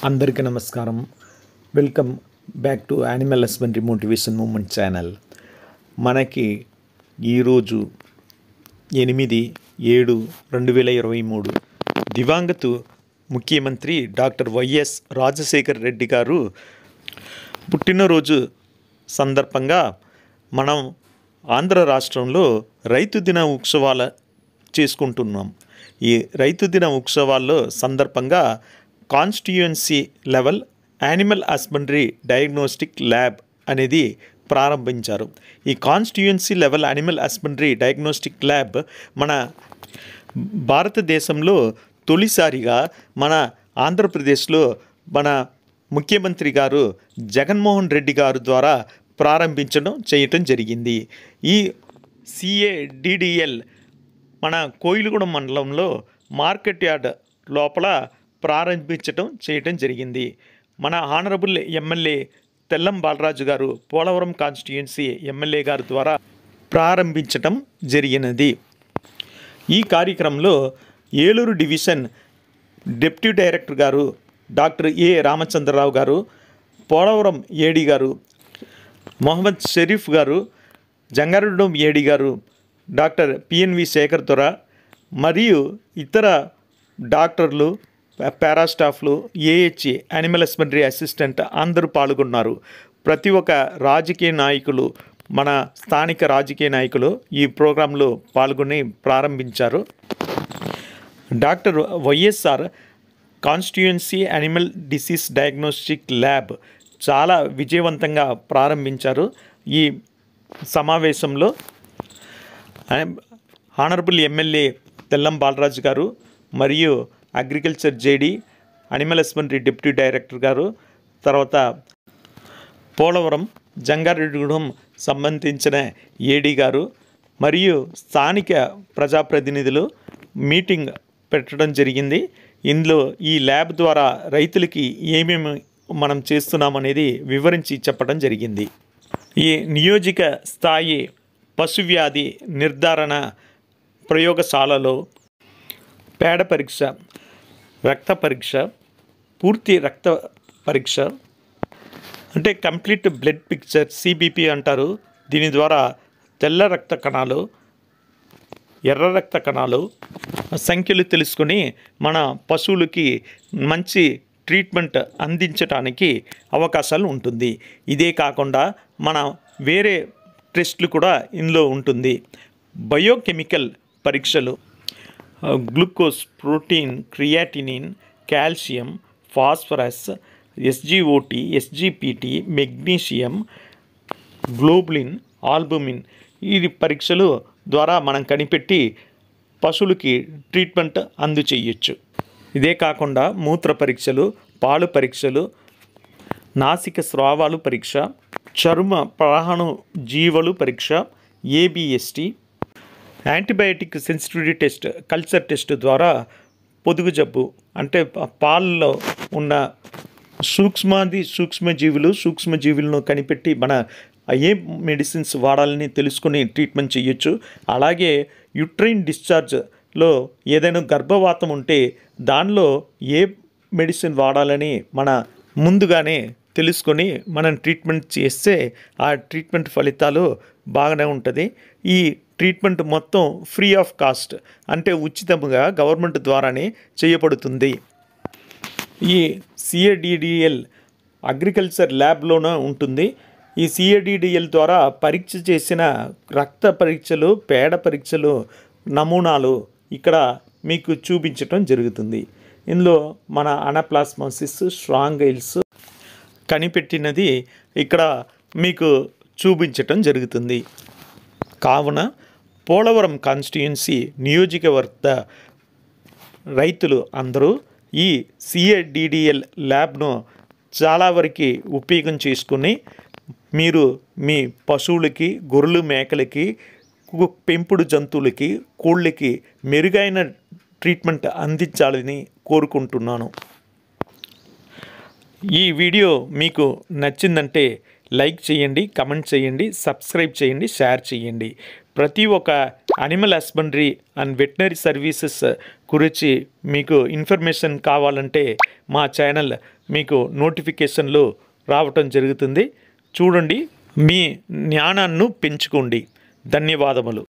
అందరికీ నమస్కారం welcome back to animal husbandry motivation moment channel మనకి ఈరోజు ఎనిమిది ఏడు రెండు వేల ఇరవై మూడు దివంగత ముఖ్యమంత్రి డాక్టర్ వైఎస్ రాజశేఖర్ రెడ్డి గారు పుట్టినరోజు సందర్భంగా మనం ఆంధ్ర రాష్ట్రంలో రైతు దిన ఉత్సవాల చేసుకుంటున్నాం ఈ రైతు దిన ఉత్సవాల్లో సందర్భంగా constituency level animal husbandry diagnostic lab అనేది ప్రారంభించారు ఈ constituency level animal husbandry diagnostic lab మన భారతదేశంలో తొలిసారిగా మన ఆంధ్రప్రదేశ్లో మన ముఖ్యమంత్రి గారు జగన్మోహన్ రెడ్డి గారు ద్వారా ప్రారంభించడం చేయటం జరిగింది ఈ సిఏడిడిఎల్ మన కోయిలగూడెం మండలంలో మార్కెట్ యార్డ్ లోపల ప్రారంభించటం చేయటం జరిగింది మన ఆనరబుల్ ఎమ్మెల్యే తెల్లం బాలరాజు గారు పోలవరం కాన్స్టిట్యుయెన్సీ ఎమ్మెల్యే గారి ద్వారా ప్రారంభించటం జరిగినది ఈ కార్యక్రమంలో ఏలూరు డివిజన్ డిప్యూటీ డైరెక్టర్ గారు డాక్టర్ ఏ రామచంద్రరావు గారు పోలవరం ఏడి గారు మొహమ్మద్ షరీఫ్ గారు జంగారెడ్డి ఏడి గారు డాక్టర్ పిఎన్వి శేఖర్ దొర మరియు ఇతర డాక్టర్లు పారాస్టాఫ్లు ఏహెచ్ఏ యానిమల్ హస్బెండరీ అసిస్టెంట్ అందరూ పాల్గొన్నారు ప్రతి ఒక్క రాజకీయ నాయకులు మన స్థానిక రాజకీయ నాయకులు ఈ ప్రోగ్రాంలో పాల్గొని ప్రారంభించారు doctor YSR constituency animal disease diagnostic lab చాలా విజయవంతంగా ప్రారంభించారు ఈ సమావేశంలో ఆనరబుల్ ఎమ్మెల్యే తెల్లం బాలరాజు గారు మరియు agriculture JD animal husbandry deputy director గారు తర్వాత పోలవరం జంగారెడ్డిగూడెం సంబంధించిన ఏడీ గారు మరియు స్థానిక ప్రజాప్రతినిధులు మీటింగ్ పెట్టడం జరిగింది ఇందులో ఈ ల్యాబ్ ద్వారా రైతులకి ఏమేమి మనం చేస్తున్నామనేది వివరించి చెప్పడం జరిగింది ఈ నియోజక స్థాయి పశువ్యాధి నిర్ధారణ ప్రయోగశాలలో పేడ పరీక్ష రక్త పరీక్ష పూర్తి రక్త పరీక్ష అంటే కంప్లీట్ బ్లడ్ పిక్చర్ సిబిపి అంటారు దీని ద్వారా తెల్ల రక్త కణాలు ఎర్ర రక్త కణాలు సంఖ్యలు తెలుసుకొని మన పశువులకి మంచి ట్రీట్మెంట్ అందించడానికి అవకాశాలు ఉంటుంది ఇదే కాకుండా మన వేరే టెస్ట్లు కూడా ఇందులో ఉంటుంది బయోకెమికల్ పరీక్షలు glucose protein creatinine calcium phosphorus SGOT SGPT magnesium globulin albumin ఈ పరీక్షలు ద్వారా మనం కనిపెట్టి పశువులకి ట్రీట్మెంట్ అందచేయచ్చు ఇదే కాకుండా మూత్ర పరీక్షలు పాలు పరీక్షలు నాసిక స్రావాలు పరీక్ష చర్మ ప్రాణు జీవలు పరీక్ష ABST antibiotic sensitivity test culture test ద్వారా పొదుగు జబ్బు అంటే పాలలో ఉన్న సూక్ష్మాది సూక్ష్మజీవులు సూక్ష్మజీవులను కనిపెట్టి మన ఏ మెడిసిన్స్ వాడాలని తెలుసుకుని ట్రీట్మెంట్ చేయొచ్చు అలాగే యుట్రైన్ డిశ్చార్జ్లో ఏదైనా గర్భవాతం ఉంటే దానిలో ఏ మెడిసిన్ వాడాలని మన ముందుగానే తెలుసుకొని మనం ట్రీట్మెంట్ చేస్తే ఆ ట్రీట్మెంట్ ఫలితాలు బాగానే ఉంటుంది ఈ ట్రీట్మెంట్ మొత్తం ఫ్రీ ఆఫ్ కాస్ట్ అంటే ఉచితంగా గవర్నమెంట్ ద్వారానే చేయబడుతుంది ఈ సిఏడిడిఎల్ అగ్రికల్చర్ ల్యాబ్లోనే ఉంటుంది ఈ సిఏడిడిఎల్ ద్వారా పరీక్ష చేసిన రక్త పరీక్షలు పేడ పరీక్షలు నమూనాలు ఇక్కడ మీకు చూపించటం జరుగుతుంది ఇందులో మన అనప్లాస్మోసిస్ స్ట్రాంగైల్స్ కనిపెట్టినది ఇక్కడ మీకు చూపించటం జరుగుతుంది కావున పోలవరం కాన్స్టిట్యున్సీ నియోజకవర్గ రైతులు అందరూ ఈ సిఏడిడిఎల్ ల్యాబ్ను చాలా వరకు ఉపయోగం చేసుకుని మీరు మీ పశువులకి గొర్రెలు మేకలకి పెంపుడు జంతువులకి కోళ్ళకి మెరుగైన ట్రీట్మెంట్ అందించాలని కోరుకుంటున్నాను ఈ వీడియో మీకు నచ్చిందంటే లైక్ చేయండి కమెంట్ చేయండి సబ్స్క్రైబ్ చేయండి షేర్ చేయండి ప్రతి ఒక్క animal husbandry and veterinary services గురించి మీకు ఇన్ఫర్మేషన్ కావాలంటే మా ఛానల్ మీకు నోటిఫికేషన్లు రావటం జరుగుతుంది చూడండి మీ జ్ఞానాన్ని పెంచుకోండి ధన్యవాదములు